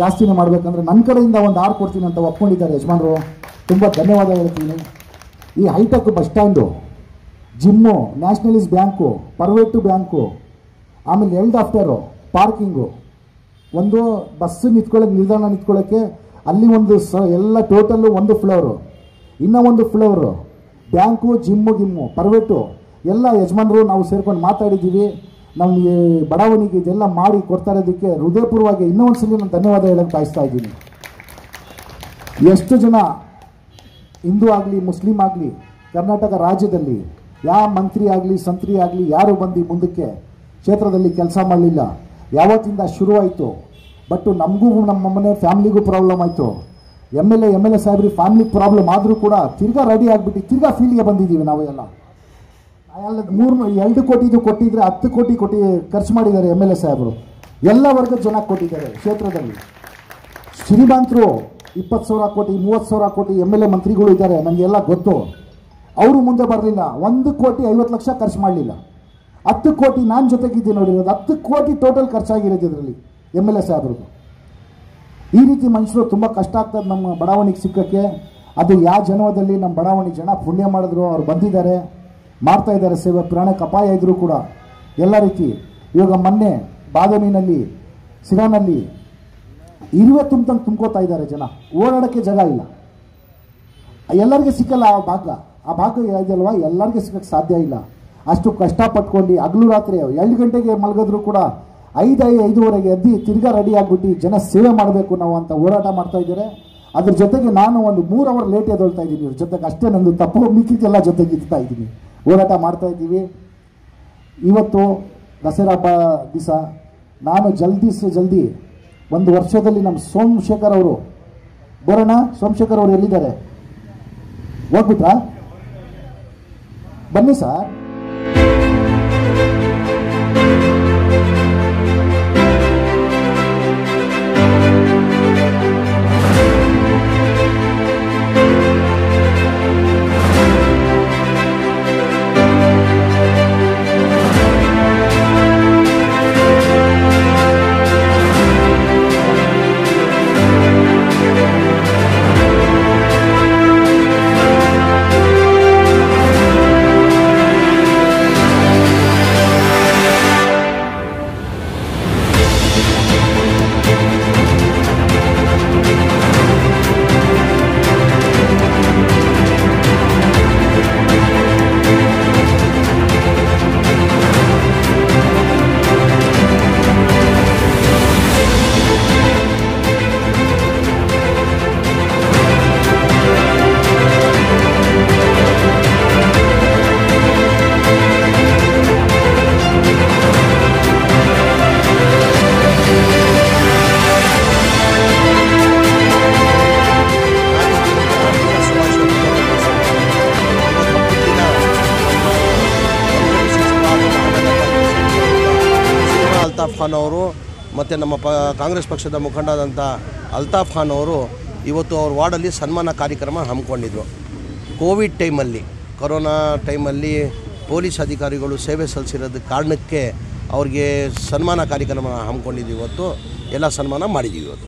ಜಾಸ್ತಿನೇ ಮಾಡಬೇಕಂದ್ರೆ ನನ್ನ ಕಡೆಯಿಂದ ಒಂದು ಆರು ಕೊಡ್ತೀನಿ ಅಂತ ಒಪ್ಕೊಂಡಿದ್ದಾರೆ ಯಜಮಾನರು ತುಂಬ ಧನ್ಯವಾದ ಹೇಳ್ತೀನಿ ಈ hi-tech bus stand gym nationalise bank private bank ಆಮೇಲೆ ಎಲ್ಡ್ ಆಫ್ಟರು ಪಾರ್ಕಿಂಗು ಒಂದು ಬಸ್ ನಿಂತ್ಕೊಳ್ಳೋಕೆ ನಿಲ್ದಾಣ ನಿಂತ್ಕೊಳ್ಳೋಕ್ಕೆ ಅಲ್ಲಿ ಒಂದು ಸ ಎಲ್ಲ ಟೋಟಲ್ಲು ಒಂದು ಫ್ಲೋರು ಇನ್ನೂ ಒಂದು ಫ್ಲೋರು ಬ್ಯಾಂಕು ಜಿಮ್ಮು ಗಿಮ್ಮು ಪ್ರೈವೇಟು ಎಲ್ಲ ಯಜಮಾನರು ನಾವು ಸೇರ್ಕೊಂಡು ಮಾತಾಡಿದ್ದೀವಿ ನಮಗೆ ಬಡಾವಣೆಗೆ ಇದೆಲ್ಲ ಮಾಡಿ ಕೊಡ್ತಾ ಇರೋದಕ್ಕೆ ಹೃದಯಪೂರ್ವವಾಗಿ ಇನ್ನೂ ಒಂದು ಸಲ ನಾನು ಧನ್ಯವಾದ ಹೇಳಕ್ಕೆ ಬಯಸ್ತಾ ಇದ್ದೀನಿ ಎಷ್ಟು ಜನ ಹಿಂದೂ ಆಗಲಿ ಮುಸ್ಲಿಂ ಆಗಲಿ ಕರ್ನಾಟಕ ರಾಜ್ಯದಲ್ಲಿ ಯಾವ ಮಂತ್ರಿ ಆಗಲಿ ಸಂತ್ರಿ ಆಗಲಿ ಯಾರು ಬಂದು ಮುಂದಕ್ಕೆ ಕ್ಷೇತ್ರದಲ್ಲಿ ಕೆಲಸ ಮಾಡಲಿಲ್ಲ ಯಾವತ್ತಿಂದ ಶುರುವಾಯಿತು ಬಟ್ ನಮಗೂ ನಮ್ಮ ಮನೆ ಫ್ಯಾಮ್ಲಿಗೂ ಪ್ರಾಬ್ಲಮ್ ಆಯಿತು M L A M L A ಸಾಹೇಬ್ರಿಗೆ ಫ್ಯಾಮ್ಲಿ ಪ್ರಾಬ್ಲಮ್ ಆದರೂ ಕೂಡ ತಿರ್ಗಾ ರೆಡಿ ಆಗಿಬಿಟ್ಟು ತಿರ್ಗಾ ಫೀಲ್ಡ್ಗೆ ಬಂದಿದ್ದೀವಿ ನಾವು ಎಲ್ಲ ಎಲ್ಲ ಮೂರು ಎರಡು ಕೋಟಿದು ಕೊಟ್ಟಿದ್ರೆ ಹತ್ತು ಕೋಟಿ ಕೊಟ್ಟು ಖರ್ಚು ಮಾಡಿದ್ದಾರೆ ಎಮ್ ಎಲ್ ಎ ಸಾಹೇಬರು ಎಲ್ಲ ವರ್ಗದ ಜನ ಕೊಟ್ಟಿದ್ದಾರೆ ಕ್ಷೇತ್ರದಲ್ಲಿ ಶ್ರೀಮಂತರು ಇಪ್ಪತ್ತು ಸಾವಿರ ಕೋಟಿ ಮೂವತ್ತು ಸಾವಿರ ಕೋಟಿ ಎಮ್ ಎಲ್ ಎ ಮಂತ್ರಿಗಳು ಇದ್ದಾರೆ ನನಗೆಲ್ಲ ಗೊತ್ತು ಅವರು ಮುಂದೆ ಬರಲಿಲ್ಲ ಒಂದು ಕೋಟಿ ಐವತ್ತು ಲಕ್ಷ ಖರ್ಚು ಮಾಡಲಿಲ್ಲ ಹತ್ತು ಕೋಟಿ ನಾನು ಜೊತೆಗಿದ್ದೀನಿ ನೋಡಿರೋದು ಹತ್ತು ಕೋಟಿ ಟೋಟಲ್ ಖರ್ಚಾಗಿರೋದು ಇದರಲ್ಲಿ ಎಮ್ ಎಲ್ ಎ ಸಾಹೇಬ್ರದ್ದು ಈ ರೀತಿ ಮನುಷ್ಯರು ತುಂಬ ಕಷ್ಟ ಆಗ್ತದೆ ನಮ್ಮ ಬಡಾವಣೆಗೆ ಸಿಕ್ಕಕ್ಕೆ ಅದು ಯಾವ ಜನ್ಮದಲ್ಲಿ ನಮ್ಮ ಬಡಾವಣೆ ಜನ ಪುಣ್ಯ ಮಾಡಿದ್ರು ಅವ್ರು ಬಂದಿದ್ದಾರೆ ಮಾಡ್ತಾ ಇದ್ದಾರೆ ಸೇವೆ ಪ್ರಾಣಕ್ಕೆ ಅಪಾಯ ಇದ್ದರೂ ಕೂಡ ಎಲ್ಲ ರೀತಿ ಇವಾಗ ಮೊನ್ನೆ ಬಾದಾಮಿನಲ್ಲಿ ಸಿರಾನಲ್ಲಿ ಇರುವೆ ತುಂಬ್ತಂಗೆ ತುಂಬ್ಕೋತಾ ಇದ್ದಾರೆ ಜನ ಓಡಾಡೋಕ್ಕೆ ಜಾಗ ಇಲ್ಲ ಎಲ್ಲರಿಗೆ ಸಿಕ್ಕಲ್ಲ ಆ ಭಾಗ ಆ ಭಾಗ ಇದೆಯಲ್ವಾ ಎಲ್ಲರಿಗೆ ಸಿಕ್ಕಕ್ಕೆ ಸಾಧ್ಯ ಇಲ್ಲ ಅಷ್ಟು ಕಷ್ಟಪಟ್ಕೊಂಡು ಹಗಲು ರಾತ್ರಿ ಎರಡು ಗಂಟೆಗೆ ಮಲಗಿದ್ರು ಕೂಡ ಐದು ಐದು ಐದುವರೆಗೆ ಎದ್ದು ತಿರ್ಗಾ ರೆಡಿ ಆಗಿಬಿಟ್ಟು ಜನ ಸೇವೆ ಮಾಡಬೇಕು ನಾವು ಅಂತ ಹೋರಾಟ ಮಾಡ್ತಾ ಇದ್ದಾರೆ ಅದ್ರ ಜೊತೆಗೆ ನಾನು ಒಂದು ಮೂರು ಅವರ್ ಲೇಟ್ ಎದ್ದೊಳ್ತಾ ಇದ್ದೀನಿ ಇವ್ರ ಜೊತೆಗೆ ಅಷ್ಟೇ ನಂದು ತಪ್ಪು ಮಿಕ್ಕಿದ್ದೆಲ್ಲ ಜೊತೆಗೆ ಇರ್ತಾ ಇದ್ದೀನಿ ಹೋರಾಟ ಮಾಡ್ತಾ ಇದ್ದೀವಿ ಇವತ್ತು ದಸರಾ ಹಬ್ಬ ದಿವಸ ನಾನು ಜಲ್ದಿ ಸ ಜಲ್ದಿ ಒಂದು ವರ್ಷದಲ್ಲಿ ನಮ್ಮ ಸೋಮಶೇಖರ್ ಅವರು ಬರೋಣ ಸೋಮಶೇಖರ್ ಅವರು ಎಲ್ಲಿದ್ದಾರೆ ಹೋಗ್ಬಿಟ್ರಾ ಬನ್ನಿ ಸರ್ ಅಲ್ತಾಫ್ ಖಾನ್ ಅವರು ಮತ್ತು ನಮ್ಮ ಪ ಕಾಂಗ್ರೆಸ್ ಪಕ್ಷದ ಮುಖಂಡರಾದಂಥ ಅಲ್ತಾಫ್ ಖಾನ್ ಅವರು ಇವತ್ತು ಅವ್ರ ವಾರ್ಡಲ್ಲಿ ಸನ್ಮಾನ ಕಾರ್ಯಕ್ರಮ ಹಮ್ಮಿಕೊಂಡಿದ್ರು ಕೋವಿಡ್ ಟೈಮಲ್ಲಿ ಕೊರೋನಾ ಟೈಮಲ್ಲಿ ಪೊಲೀಸ್ ಅಧಿಕಾರಿಗಳು ಸೇವೆ ಸಲ್ಲಿಸಿರೋದ ಕಾರಣಕ್ಕೆ ಅವ್ರಿಗೆ ಸನ್ಮಾನ ಕಾರ್ಯಕ್ರಮ ಹಮ್ಮಿಕೊಂಡಿದ್ದೀವಿ ಇವತ್ತು ಎಲ್ಲ ಸನ್ಮಾನ ಮಾಡಿದ್ದೀವಿ ಇವತ್ತು